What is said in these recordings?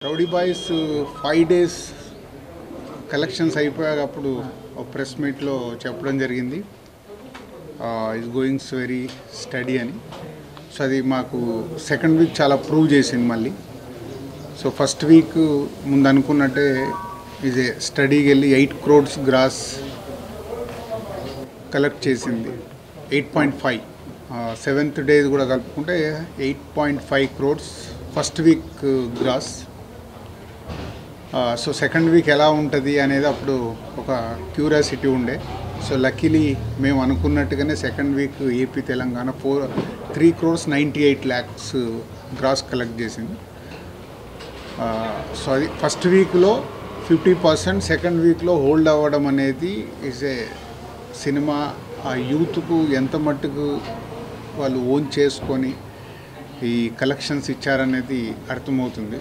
Rowdy boys five days collections అయిపోయాక అప్పుడు ఒక ప్రెస్ మీట్లో చెప్పడం జరిగింది ఇస్ గోయింగ్స్ వెరీ స్టడీ అని సో అది మాకు సెకండ్ వీక్ చాలా ప్రూవ్ చేసింది మళ్ళీ సో ఫస్ట్ వీక్ ముందు అనుకున్నట్టే ఇది స్టడీకి వెళ్ళి ఎయిట్ క్రోడ్స్ గ్రాస్ కలెక్ట్ చేసింది eight point five seventh days కూడా కలుపుకుంటే eight point five crores first week gross so second week ఎలా ఉంటుంది అనేది అప్పుడు ఒక క్యూరియాసిటీ ఉండే సో లక్కీలీ మేము అనుకున్నట్టుగానే second week A P Telangana four three crores ninety eight lakhs gross collect చేసింది సో అది ఫస్ట్ వీక్లో ఫిఫ్టీ పర్సెంట్ సెకండ్ వీక్లో హోల్డ్ అవ్వడం అనేది ఈజ్ ఏ సినిమా ఆ యూత్కు ఎంత మట్టుకు వాళ్ళు ఓన్ చేసుకొని ఈ కలెక్షన్స్ ఇచ్చారనేది అర్థమవుతుంది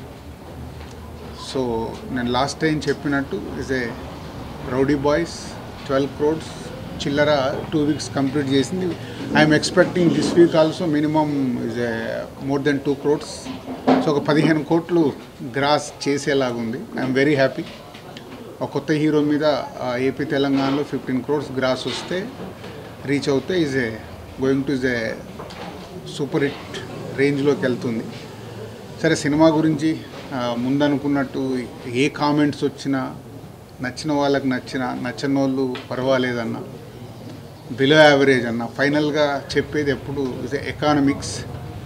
సో నేను లాస్ట్ టైం చెప్పినట్టు is a rowdy boys twelve crores చిల్లర టూ వీక్స్ కంప్లీట్ చేసింది I'm expecting this week also minimum is a more than two crores so ఒక పదిహేను కోట్లు గ్రాస్ చేసేలాగుంది ఐఎమ్ వెరీ హ్యాపీ ఒక కొత్త హీరో మీద ఆ, ఏపీ తెలంగాణలో ఫిఫ్టీన్ క్రోడ్స్ గ్రాస్ వస్తే రీచ్ అవుతే is a going to is a super hit రేంజ్లోకి వెళ్తుంది సరే సినిమా గురించి ఆ, ముందు అనుకున్నట్టు ఏ కామెంట్స్ వచ్చినా నచ్చిన వాళ్ళకి నచ్చిన నచ్చని వాళ్ళు పర్వాలేదన్న బిలో యావరేజ్ అన్న ఫైనల్గా చెప్పేది ఎప్పుడు is economics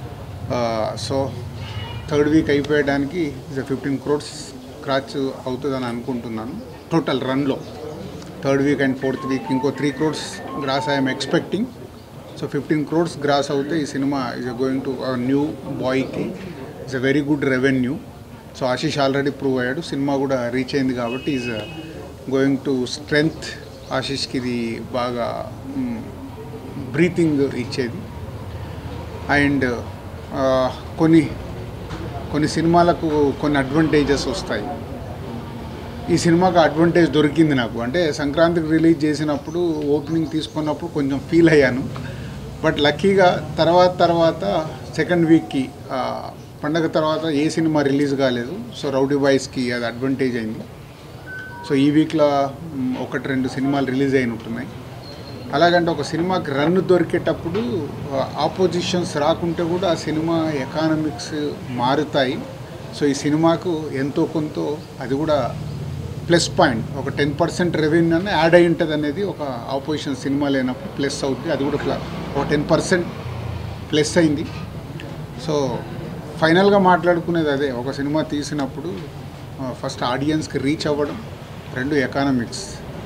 so third week అయిపోయడానికి ఇస్ ఫిఫ్టీన్ క్రోడ్స్ క్రాచ్ అవుతుందని అనుకుంటున్నాను టోటల్ రన్లో third week and fourth week ఇంకో three crores gross I'm expecting so fifteen crores gross అవుతే ఈ cinema is going to new బాయ్కి it's a very good revenue so Ashish already prove అయ్యాడు cinema కూడా రీచ్ అయింది కాబట్టి ఈజ్ గోయింగ్ టు స్ట్రెంగ్త్ ఆశీష్కి ఇది బాగా బ్రీతింగ్ ఇచ్చేది అండ్ కొన్ని కొన్ని సినిమాలకు కొన్ని అడ్వాంటేజెస్ వస్తాయి ఈ సినిమాకి అడ్వాంటేజ్ దొరికింది నాకు అంటే సంక్రాంతికి రిలీజ్ చేసినప్పుడు ఓపెనింగ్ తీసుకున్నప్పుడు కొంచెం ఫీల్ అయ్యాను బట్ లక్కీగా తర్వాత తర్వాత సెకండ్ వీక్కి పండగ తర్వాత ఏ సినిమా రిలీజ్ కాలేదు సో రౌడీ బాయ్స్కి అది అడ్వాంటేజ్ అయింది సో ఈ వీక్లో మ్, ఒకటి రెండు సినిమాలు రిలీజ్ అయినట్టున్నాయి అలాగంటే ఒక సినిమాకి రన్ దొరికేటప్పుడు ఆపోజిషన్స్ రాకుంటే కూడా ఆ సినిమా ఎకానమిక్స్ మారుతాయి సో ఈ సినిమాకు ఎంతో కొంత అది కూడా ప్లస్ పాయింట్ ఒక టెన్ పర్సెంట్ రెవెన్యూ అన్న యాడ్ అయి ఉంటుంది అనేది ఒక ఆపోజిషన్ సినిమా లేనప్పుడు ప్లస్ అవుతుంది అది కూడా ప్ల- ఒక టెన్ పర్సెంట్ ప్లస్ అయింది సో ఫైనల్గా మాట్లాడుకునేది అదే ఒక సినిమా తీసినప్పుడు ఫస్ట్ ఆడియన్స్కి రీచ్ అవ్వడం రెండు ఎకానమిక్స్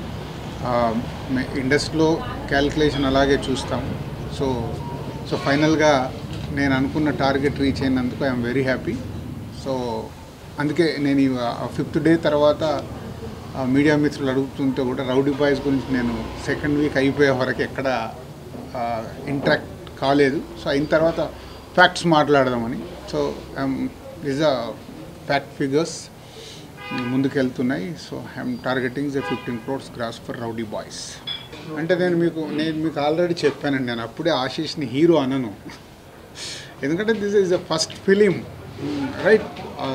ఇండస్ట్రీలో క్యాల్కులేషన్ అలాగే చూస్తాం సో సో ఫైనల్గా నేను అనుకున్న టార్గెట్ రీచ్ అయినందుకు ఐఎమ్ వెరీ హ్యాపీ సో అందుకే నేను ఈ ఫిఫ్త్ డే తర్వాత ఆ, మీడియా మిత్రులు అడుగుతుంటే కూడా రౌడీ బాయ్స్ గురించి నేను సెకండ్ వీక్ అయిపోయే వరకు ఎక్కడ ఇంట్రాక్ట్ కాలేదు సో అయిన తర్వాత ఫ్యాక్ట్స్ మాట్లాడదామని so is a fact figures ముందుకెళ్తున్నాయి so I'm targeting the fifteen crores gross for rowdy boys అంటే నేను మీకు నేను మీకు ఆల్రెడీ చెప్పానండి నేను అప్పుడే ఆశీష్ని హీరో అనను ఎందుకంటే this is the first film right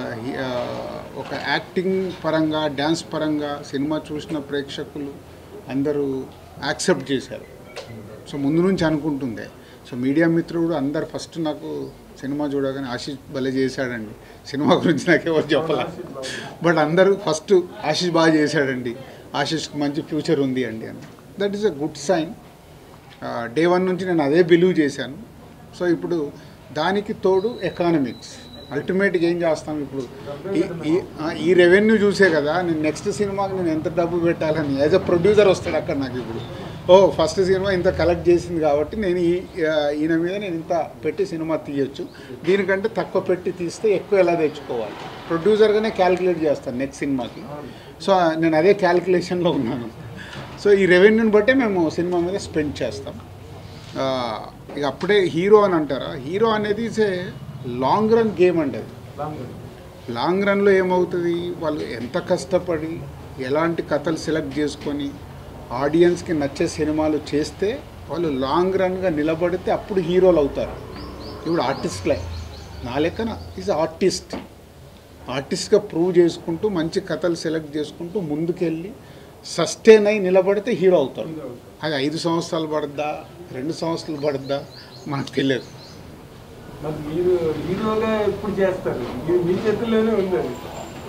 ఒక యాక్టింగ్ పరంగా డ్యాన్స్ పరంగా సినిమా చూసిన ప్రేక్షకులు అందరూ యాక్సెప్ట్ చేశారు సో ముందు నుంచి అనుకుంటుండే సో మీడియా మిత్రుడు అందరు ఫస్ట్ నాకు సినిమా చూడగానే ఆశీష్ భలే చేశాడండి సినిమా గురించి నాకు ఎవరు చెప్పాల బట్ అందరూ ఫస్ట్ ఆశీష్ బాగా చేశాడండి ఆశీష్కి మంచి ఫ్యూచర్ ఉంది అండి అని that is a good sign day one నుంచి నేను అదే బిలీవ్ చేశాను సో ఇప్పుడు దానికి తోడు ఎకానమిక్స్ అల్టిమేట్గా ఏం చేస్తాం ఇప్పుడు ఈ- ఈ ఆ, ఈ రెవెన్యూ చూసే కదా నేను నెక్స్ట్ సినిమాకి నేను ఎంత డబ్బు పెట్టాలని యాజ్ అ ప్రొడ్యూసర్ వస్తాడు అక్కడ నాకు ఇప్పుడు ఓ ఫస్ట్ సినిమా ఇంత కలెక్ట్ చేసింది కాబట్టి నేను ఈ ఆ, ఈయన మీద నేను ఇంత పెట్టి సినిమా తీయొచ్చు దీనికంటే తక్కువ పెట్టి తీస్తే ఎక్కువ ఎలా తెచ్చుకోవాలి ప్రొడ్యూసర్గానే క్యాలిక్యులేట్ చేస్తాను నెక్స్ట్ సినిమాకి సో నేను అదే క్యాలిక్యులేషన్లో ఉన్నాను సో ఈ రెవెన్యూని బట్టే మేము సినిమా మీద స్పెండ్ చేస్తాం ఆ, ఇక అప్పుడే హీరో అని అంటారా హీరో అనేది is a long run game అండి అది లాంగ్ రన్లో ఏమవుతుంది వాళ్ళు ఎంత కష్టపడి ఎలాంటి కథలు సెలెక్ట్ చేసుకొని ఆడియన్స్కి నచ్చే సినిమాలు చేస్తే వాళ్ళు లాంగ్ రన్గా నిలబడితే అప్పుడు హీరోలు అవుతారు ఇప్పుడు ఆర్టిస్ట్లే నా లెక్కన ఈజ్ ఆర్టిస్ట్ ఆర్టిస్ట్గా ప్రూవ్ చేసుకుంటూ మంచి కథలు సెలెక్ట్ చేసుకుంటూ ముందుకెళ్ళి సస్టైన్ అయి నిలబడితే హీరో అవుతాడు అది ఐదు సంవత్సరాలు పడద్దా రెండు సంవత్సరాలు పడద్దా మనకు తెలియదు మరి మీరు హీరోగా ఎప్పుడు చేస్తారు మీ- మీ చేతుల్లోనే ఉంది అది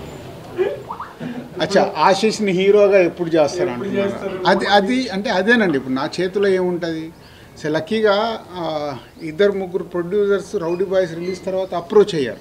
అచ్చా ఆశీష్ని హీరోగా ఎప్పుడు చేస్తారు ఎప్పుడు అంటున్నారు చేస్తారు? అది అది అంటే అదేనండి ఇప్పుడు నా చేతిలో ఏముంటుంది సో లక్కీగా ఆ, ఇద్దరు ముగ్గురు ప్రొడ్యూసర్స్ రౌడీ బాయ్స్ రిలీజ్ తర్వాత అప్రోచ్ అయ్యారు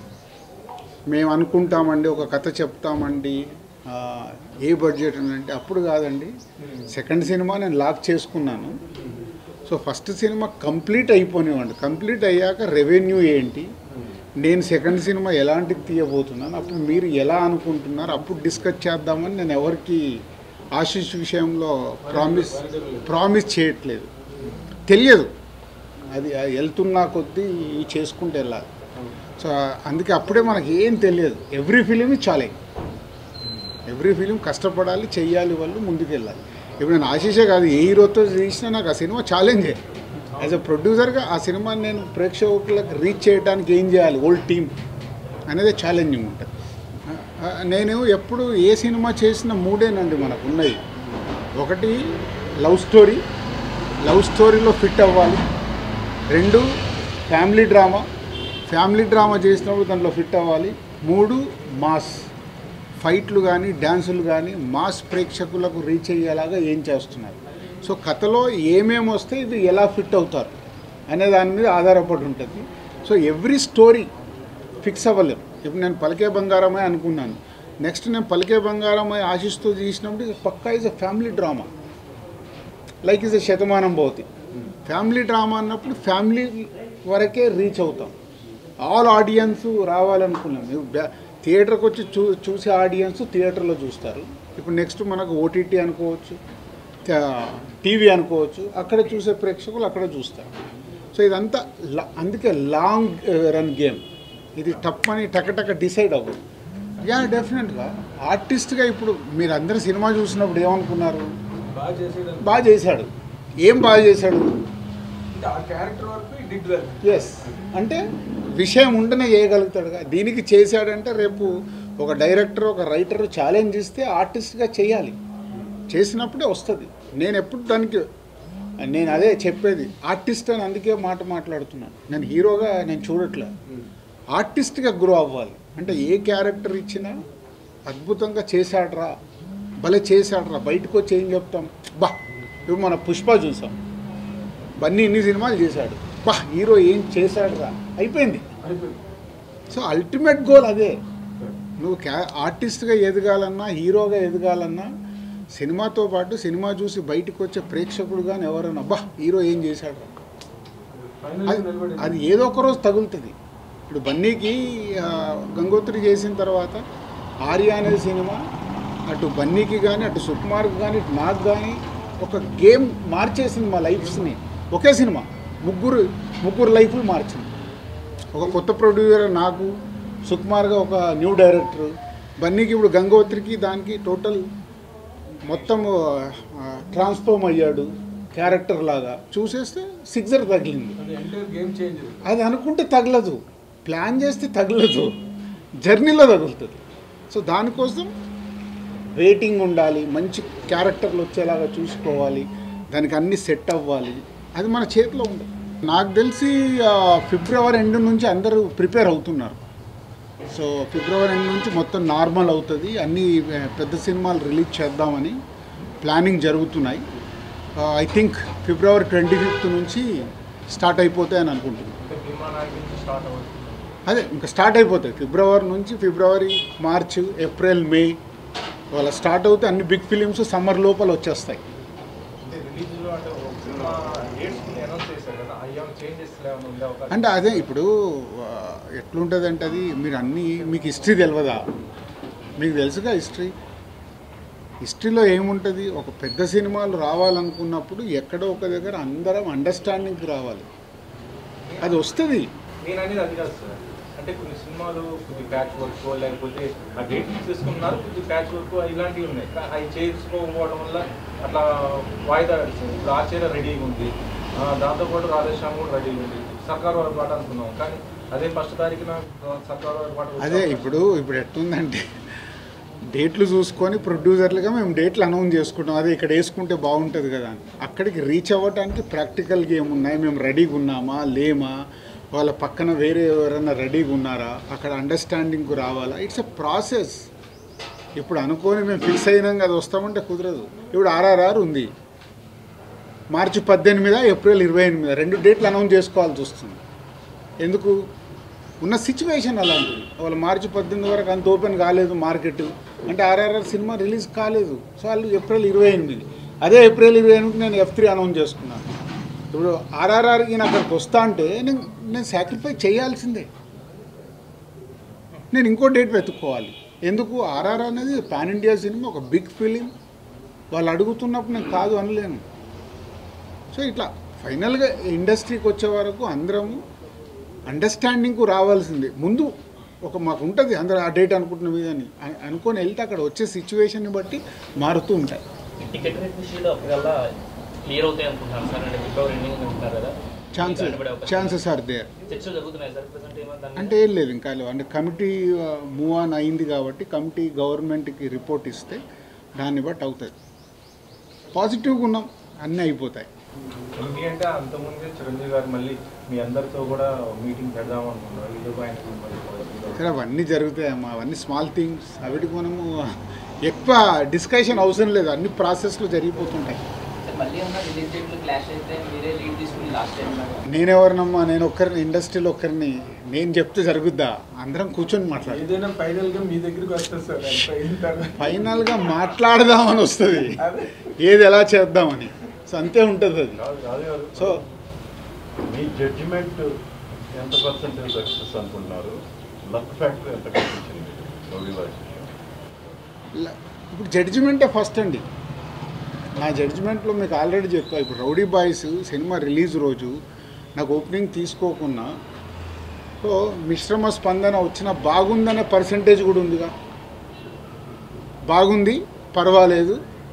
మేము అనుకుంటామండి ఒక కథ చెప్తామండి ఆ, ఏ బడ్జెట్ అని అంటే అప్పుడు కాదండి సెకండ్ సినిమా నేను లాక్ చేసుకున్నాను సో ఫస్ట్ సినిమా కంప్లీట్ అయిపోనివ్వండి కంప్లీట్ అయ్యాక రెవెన్యూ ఏంటి నేను సెకండ్ సినిమా ఎలాంటిది తీయబోతున్నాను అప్పుడు మీరు ఎలా అనుకుంటున్నారు అప్పుడు డిస్కస్ చేద్దామని నేను ఎవరికి ఆశీష్ విషయంలో ప్రామిస్ ప్రామిస్ చేయట్లేదు తెలియదు అది అది వెళ్తున్నా కొద్దీ చేసుకుంటూ వెళ్ళాలి సో అందుకే అప్పుడే మనకి ఏం తెలియదు ఎవ్రీ ఫిలిం చాలే ఎవ్రీ ఫిలిం కష్టపడాలి చెయ్యాలి వాళ్ళు ముందుకు వెళ్ళాలి ఇప్పుడు నేను ఆశీషే కాదు ఏ హీరోతో తీసినా నాకు ఆ సినిమా ఛాలెంజే యాజ్ అ ప్రొడ్యూసర్గా ఆ సినిమాని నేను ప్రేక్షకులకు రీచ్ చేయడానికి ఏం చేయాలి ఓల్డ్ టీమ్ అనేది ఛాలెంజింగ్ ఉంటుంది ఆ, ఆ, నేను ఎప్పుడు ఏ సినిమా చేసిన మూడేనండి మనకు ఉన్నాయి ఒకటి లవ్ స్టోరీ లవ్ స్టోరీలో ఫిట్ అవ్వాలి రెండు ఫ్యామిలీ డ్రామా ఫ్యామిలీ డ్రామా చేసినప్పుడు దాంట్లో ఫిట్ అవ్వాలి మూడు మాస్ ఫైట్లు కానీ డ్యాన్సులు కానీ మాస్ ప్రేక్షకులకు రీచ్ అయ్యేలాగా ఏం చేస్తున్నారు సో కథలో ఏమేమి వస్తే ఇది ఎలా ఫిట్ అవుతారు అనే దాని మీద ఆధారపడి ఉంటుంది సో ఎవ్రీ స్టోరీ ఫిక్స్ అవ్వలేము ఇప్పుడు నేను పలికే బంగారమే అనుకున్నాను నెక్స్ట్ నేను పలికే బంగారమై ఆశిస్తూ తీసినప్పుడు ఇది పక్కా is a family drama like is a Shatamanam Bhavati family drama అన్నప్పుడు ఫ్యామిలీ వరకే రీచ్ అవుతాం ఆల్ ఆడియన్స్ రావాలనుకున్నాం ఇప్పుడు బ్యా- థియేటర్కి వచ్చి చూ చూసే ఆడియన్స్ థియేటర్లో చూస్తారు ఇప్పుడు నెక్స్ట్ మనకు ఓటీటీ అనుకోవచ్చు టీవీ అనుకోవచ్చు అక్కడ చూసే ప్రేక్షకులు అక్కడ చూస్తారు సో ఇదంతా లా- అందుకే లాంగ్ రన్ గేమ్ ఇది టప్ అని టకటక డిసైడ్ అవ్వదు యా డెఫినెట్గా ఆర్టిస్ట్గా ఇప్పుడు మీరు అందరు సినిమా చూసినప్పుడు ఏమనుకున్నారు బాగా చేసేది బాగా చేశాడు ఏం బాగా చేశాడు అంటే ఆ క్యారెక్టర్ వరకు డిడ్ వెల్ ఎస్ అంటే విషయం ఉంటేనే చేయగలుగుతాడుగా దీనికి చేశాడంటే రేపు ఒక డైరెక్టర్ ఒక రైటర్ ఛాలెంజ్ ఇస్తే ఆర్టిస్ట్గా చేయాలి చేసినప్పుడే వస్తుంది నేను ఎప్పుడు దానికి నేను అదే చెప్పేది ఆర్టిస్ట్ అని అందుకే మాట మాట్లాడుతున్నాను నేను హీరోగా నేను చూడట్లే ఆర్టిస్ట్గా గ్రో అవ్వాలి అంటే ఏ క్యారెక్టర్ ఇచ్చినా అద్భుతంగా చేశాడ్రా భలే చేశాడ్రా బయటకు వచ్చి ఏం చెప్తాం బా ఇప్పుడు మన పుష్ప చూసాం బన్నీ ఇన్ని సినిమాలు చేశాడు బా హీరో ఏం చేశాడురా అయిపోయింది అయిపోయింది సో అల్టిమేట్ గోల్ అదే నువ్వు క్యా ఆర్టిస్ట్గా ఎదగాలన్నా హీరోగా ఎదగాలన్నా సినిమాతో పాటు సినిమా చూసి బయటకు వచ్చే ప్రేక్షకుడు కానీ ఎవరన్నా బా హీరో ఏం చేశాడు ఫైనల్ అది నిలబడింది అది ఏదో ఒక రోజు తగులుతుంది ఇప్పుడు బన్నీకి ఆ, గంగోత్రి చేసిన తర్వాత ఆర్య అనే సినిమా అటు బన్నీకి కానీ అటు సుకుమార్కి కానీ ఇటు నాకు కానీ ఒక గేమ్ మార్చేసింది మా లైఫ్స్ని ఒకే సినిమా ముగ్గురు ముగ్గురు లైఫ్లు మార్చింది ఒక కొత్త ప్రొడ్యూసర్ నాకు సుకుమార్గా ఒక న్యూ డైరెక్టర్ బన్నీకి ఇప్పుడు గంగోత్రికి దానికి టోటల్ మొత్తం ట్రాన్స్ఫార్మ్ అయ్యాడు క్యారెక్టర్ లాగా చూసేస్తే సిక్సర్ తగిలింది అది ఎంటైర్ గేమ్ చేంజర్ అది అనుకుంటే తగలదు ప్లాన్ చేస్తే తగలదు జర్నీలో తగులుతుంది సో దానికోసం వెయిటింగ్ ఉండాలి మంచి క్యారెక్టర్లు వచ్చేలాగా చూసుకోవాలి దానికి అన్ని సెట్ అవ్వాలి అది మన చేతిలో ఉంది నాకు తెలిసి ఆ, ఫిబ్రవరి ఎండ్ నుంచి అందరూ ప్రిపేర్ అవుతున్నారు సో ఫిబ్రవరి ఎండ్ నుంచి మొత్తం నార్మల్ అవుతుంది అన్ని ఆ, పెద్ద సినిమాలు రిలీజ్ చేద్దామని ప్లానింగ్ జరుగుతున్నాయి I think February twenty fifth నుంచి స్టార్ట్ అయిపోతాయని అనుకుంటున్నాను విమానానికి నుంచి స్టార్ట్ అవుతుంది అదే ఇంకా స్టార్ట్ అయిపోతాయి ఫిబ్రవరి నుంచి ఫిబ్రవరి మార్చ్ ఏప్రిల్ మే వాళ్ళ స్టార్ట్ అవుతే అన్ని బిగ్ ఫిలిమ్స్ సమ్మర్ లోపల వచ్చేస్తాయి అంటే రిలీజ్లో అంటే ఒక సినిమా డేట్స్ అనౌన్స్ చేశారు కదా అయ్యా చేంజెస్ ఏమైనా ఉండే అవకాశం అంటే అదే ఇప్పుడు ఆ, ఎట్లుంటుంది అంటే అది మీరు అన్నీ మీకు హిస్టరీ తెలియదా మీకు తెలుసుగా హిస్టరీ హిస్టరీలో ఏముంటుంది ఒక పెద్ద సినిమాలు రావాలనుకున్నప్పుడు ఎక్కడో ఒక దగ్గర అందరం అండర్స్టాండింగ్కి రావాలి అది వస్తుంది నేను అనేది అది కాదు సార్ అంటే కొన్ని సినిమాలు కొద్ది ప్యాచ్ వర్క్ లేకపోతే ఆ డేట్ ఫిక్స్ చేసుకున్నారు కొద్ది ప్యాచ్ వర్క్ ఇలాంటివి ఉన్నాయి కా- అవి చేసుకోకపోవడం వల్ల అట్లా వాయిదా నడిచింది ఇప్పుడు ఆచార్య రెడీగా ఉంది ఆ, దాంతోపాటు రాధేశ్యామ్ కూడా రెడీగా ఉంది సర్కార్ వాళ్ళ పాట అనుకున్నాం కానీ అదే ఫస్ట్ తారీఖున సర్కారు ఏర్పాటు అదే ఇప్పుడు ఇప్పుడు ఎట్లుందంటే డేట్లు చూసుకొని ప్రొడ్యూసర్లుగా మేము డేట్లు అనౌన్స్ చేసుకుంటాం అదే ఇక్కడ వేసుకుంటే బాగుంటుంది కదా అని అక్కడికి రీచ్ అవ్వడానికి ప్రాక్టికల్గా ఏమున్నాయి మేము రెడీగా ఉన్నామా లేమా వాళ్ళ పక్కన వేరే ఎవరైనా రెడీగా ఉన్నారా అక్కడ అండర్స్టాండింగ్కు రావాలా ఇట్స్ ఎ ప్రాసెస్ ఇప్పుడు అనుకోని మేము ఫిక్స్ అయినాం అది వస్తామంటే కుదరదు ఇప్పుడు ఆర్ఆర్ఆర్ ఉంది మార్చి పద్దెనిమిదా ఏప్రిల్ ఇరవై ఎనిమిదా రెండు డేట్లు అనౌన్స్ చేసుకోవాల్సి వస్తుంది ఎందుకు ఉన్న సిచ్యువేషన్ అలాంటిది వాళ్ళు మార్చి పద్దెనిమిది వరకు అంత ఓపెన్ కాలేదు మార్కెట్ అంటే ఆర్ఆర్ఆర్ సినిమా రిలీజ్ కాలేదు సో వాళ్ళు ఏప్రిల్ ఇరవై ఎనిమిది అదే ఏప్రిల్ ఇరవై ఎనిమిది నేను ఎఫ్ త్రీ అనౌన్స్ చేసుకున్నాను ఇప్పుడు ఆర్ఆర్ఆర్కి నేను అక్కడికి వస్తా అంటే నేను నేను సాక్రిఫై చేయాల్సిందే నేను ఇంకో డేట్ వెతుక్కోవాలి ఎందుకు ఆర్ఆర్ అనేది పాన్ ఇండియా సినిమా ఒక బిగ్ ఫిలిం వాళ్ళు అడుగుతున్నప్పుడు నేను కాదు అనలేను సో ఇట్లా ఫైనల్గా ఇండస్ట్రీకి వచ్చే వరకు అందరము అండర్స్టాండింగ్కు రావాల్సిందే ముందు ఒక మాకు ఉంటుంది అందరూ ఆ డేట్ అనుకుంటున్న మీద అని అ- అనుకొని వెళ్తే అక్కడ వచ్చే సిచ్యువేషన్ని బట్టి మారుతూ ఉంటాయి టికెట్ రేట్ విషయంలో ఒకవేళ క్లియర్ అవుతాయి అనుకుంటున్నాను సార్ అంటే ఫిబ్రవరి ఎండింగ్ ఉంటారు కదా ఛాన్సెస్ కనబడే అవకాశం- ఛాన్సెస్ ఆర్ దేర్ చర్చలు జరుగుతున్నాయి సార్ ప్రజెంట్ ఏమో దాని మీద? అంటే ఏం లేదు ఇంకా లేవు. అంటే కమిటీ మూవ్ ఆన్ అయింది కాబట్టి కమిటీ గవర్నమెంట్కి రిపోర్ట్ ఇస్తే దాన్ని బట్టి అవుతుంది పాజిటివ్గా ఉన్నాం అన్నీ అయిపోతాయి ఏంటి అంటే అంతకుముందే చిరంజీవి గారు మళ్ళీ మీ అందరితో కూడా మీటింగ్ పెడదాం అనుకున్నారు ఇది ఒక ఆయనకి మళ్ళీ సరే అవన్నీ జరుగుతాయి అమ్మా అవన్నీ స్మాల్ థింగ్స్ అవిటికి మనము ఎక్కువ డిస్కషన్ అవసరం లేదు అన్ని ప్రాసెస్లు జరిగిపోతుంటాయి సార్ మళ్ళీ ఏమన్నా రిలీజ్ డేట్లు క్లాష్ అయితే మీరే లీడ్ తీసుకుని లాస్ట్ టైం లాగా నేనెవరినమ్మా నేను ఒక్కరిని ఇండస్ట్రీలో ఒక్కరిని నేను చెప్తే జరుగుద్దా అందరం కూర్చొని మాట్లాడు ఏదైనా ఫైనల్ గా మీ దగ్గరికి వస్తుంది సార్ అది అయిన తర్వాత ఫైనల్గా మాట్లాడదామని వస్తుంది అదే ఏది ఎలా చేద్దామని సో అంతే ఉంటుంది అది రాజు రాజు గారు సో మీ జడ్జిమెంట్ ఎంత పర్సెంటేజ్ సక్సెస్ అనుకుంటున్నారు లక్ ఫ్యాక్టర్ ఎంత కనిపించింది రౌడీ బాయ్స్ విషయం ల- ఇప్పుడు జడ్జిమెంటే ఫస్ట్ అండి నా జడ్జిమెంట్లో మీకు ఆల్రెడీ చెప్పా ఇప్పుడు రౌడీ బాయ్స్ సినిమా రిలీజ్ రోజు నాకు ఓపెనింగ్ తీసుకోకున్నా సో మిశ్రమ స్పందన వచ్చిన బాగుందనే పర్సంటేజ్ కూడా ఉందిగా బాగుంది పర్వాలేదు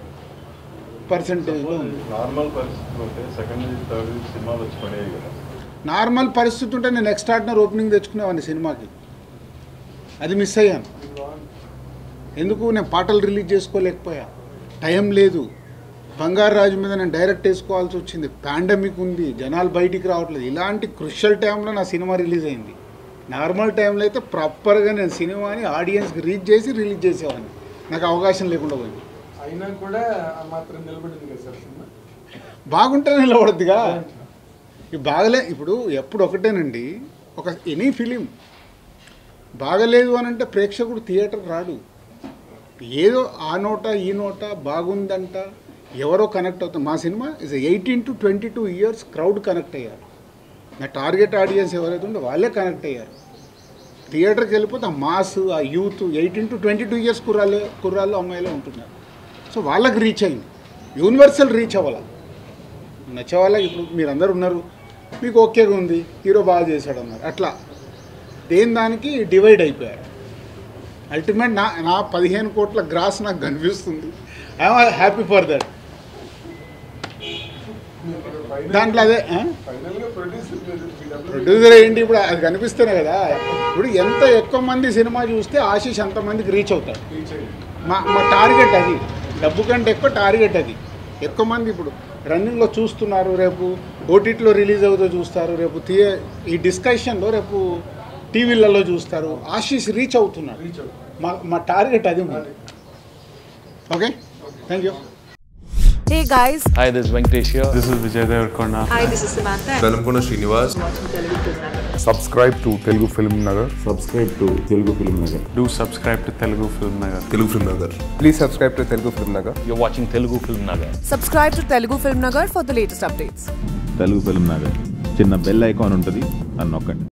పర్సంటేజ్లో ఉంది నార్మల్ పరిస్థితులు ఉంటే సెకండ్ థర్డ్ సినిమాలు వచ్చి పడేవి కదా నార్మల్ పరిస్థితి ఉంటే నేను ఎక్స్ట్రాడినరీ ఓపెనింగ్ తెచ్చుకునేవాడిని సినిమాకి అది మిస్ అయ్యాను ఎందుకు నేను పాటలు రిలీజ్ చేసుకోలేకపోయా టైం లేదు బంగారు రాజు మీద నేను డైరెక్ట్ వేసుకోవాల్సి వచ్చింది పాండమిక్ ఉంది జనాలు బయటికి రావట్లేదు ఇలాంటి క్రుషల్ టైంలో నా సినిమా రిలీజ్ అయింది నార్మల్ టైంలో అయితే ప్రాపర్గా నేను సినిమాని ఆడియన్స్కి రీచ్ చేసి రిలీజ్ చేసేవాడిని నాకు అవకాశం లేకుండా పోయింది అయినా కూడా ఆ మాత్రం నిలబడింది కదా సార్ సినిమా బాగుంటే నిలబడద్దుగా ఇది బాగలే ఇప్పుడు ఎప్పుడు ఒకటేనండి ఒక ఎనీ ఫిలిం బాగలేదు అని అంటే ప్రేక్షకుడు థియేటర్ రాడు ఏదో ఆ నోట ఈ నోట బాగుందంట ఎవరో కనెక్ట్ అవుతారు మా cinema is eighteen to twenty two years crowd connect అయ్యారు నా టార్గెట్ ఆడియన్స్ ఎవరైతే ఉందో వాళ్ళే కనెక్ట్ అయ్యారు థియేటర్కి వెళ్ళిపోతే ఆ మాస్ ఆ youth eighteen to twenty two years కుర్రాళ్ళు కుర్రాళ్ళు అమ్మాయిలు ఉంటున్నారు సో వాళ్ళకి రీచ్ అయింది యూనివర్సల్ రీచ్ అవ్వాలి నచ్చే వాళ్ళకి ఇప్పుడు మీరు అందరు ఉన్నారు మీకు ఓకేగా ఉంది హీరో బాగా చేశాడు అన్నారు అట్లా దేని దానికి డివైడ్ అయిపోయారు అల్టిమేట్ నా నా పదిహేను కోట్ల గ్రాస్ నాకు కనిపిస్తుంది ఐఎమ్ హ్యాపీ ఫర్ దట్ దాంట్లో అదే ఆ? ఫైనల్ గా ప్రొడ్యూసర్ ప్రొడ్యూసర్ ఏంటి ఇప్పుడు అది కనిపిస్తేనే కదా ఇప్పుడు ఎంత ఎక్కువ మంది సినిమా చూస్తే ఆశీష్ అంతమందికి రీచ్ అవుతాడు మా మా టార్గెట్ అది డబ్బు కంటే ఎక్కువ టార్గెట్ అది ఎక్కువ మంది ఇప్పుడు రన్నింగ్లో చూస్తున్నారు రేపు ఓటీటీలో రిలీజ్ అవుతూ చూస్తారు రేపు థియే ఈ డిస్కషన్లో రేపు టీవీలలో చూస్తారు ఆశీష్ రీచ్ అవుతున్నారు రీచ్ అవుతుంది మా మా టార్గెట్ అది okay thank you Hey guys, Hi, this is Venkatesh here. This is Vijay Devarkonda. hi, this is Samantha. Velankonda Srinivas subscribe to Telugu film Nagar subscribe to Telugu film Nagar Do subscribe to Telugu Film Nagar. Telugu film Nagar please subscribe to Telugu film Nagar You're watching Telugu Film Nagar. Subscribe to Telugu Film Nagar for the latest updates. Telugu film Nagar చిన్న bell icon ఉంటుంది అని నొక్కండి